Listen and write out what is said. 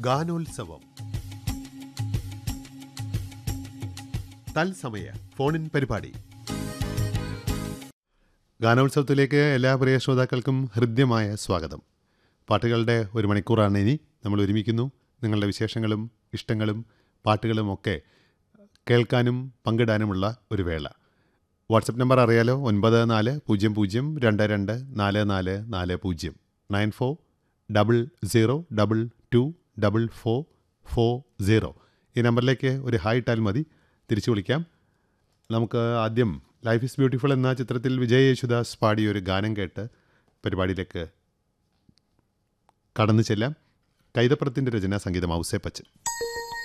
ഗാനോത്സവം തത്സമയ ഫോണിൻ പരിപാടി ഗാനോത്സവത്തിലേക്ക് എല്ലാ പ്രിയ ശ്രോതാക്കൾക്കും ഹൃദ്യമായ സ്വാഗതം പാട്ടുകളുടെ ഒരു മണിക്കൂറാണ് ഇനി നമ്മൾ ഒരുമിക്കുന്നു നിങ്ങളുടെ വിശേഷങ്ങളും ഇഷ്ടങ്ങളും പാട്ടുകളും ഒക്കെ കേൾക്കാനും പങ്കിടാനുമുള്ള ഒരു വേള വാട്സപ്പ് നമ്പർ അറിയാലോ ഒൻപത് നാല് പൂജ്യം പൂജ്യം രണ്ട് രണ്ട് നാല് നാല് നാല് പൂജ്യം nine four double zero double two double four four zero ഈ നമ്പറിലേക്ക് ഒരു ഹായ് ഇട്ടാൽ മതി തിരിച്ചു വിളിക്കാം നമുക്ക് ആദ്യം ലൈഫ് ഇസ് ബ്യൂട്ടിഫുൾ എന്ന ചിത്രത്തിൽ വിജയ് യേശുദാസ് പാടിയ ഒരു ഗാനം കേട്ട് പരിപാടിയിലേക്ക് കടന്നു ചെല്ലാം കൈതപ്പുറത്തിൻ്റെ രചന സംഗീതം ഔസേപ്പച്ചൻ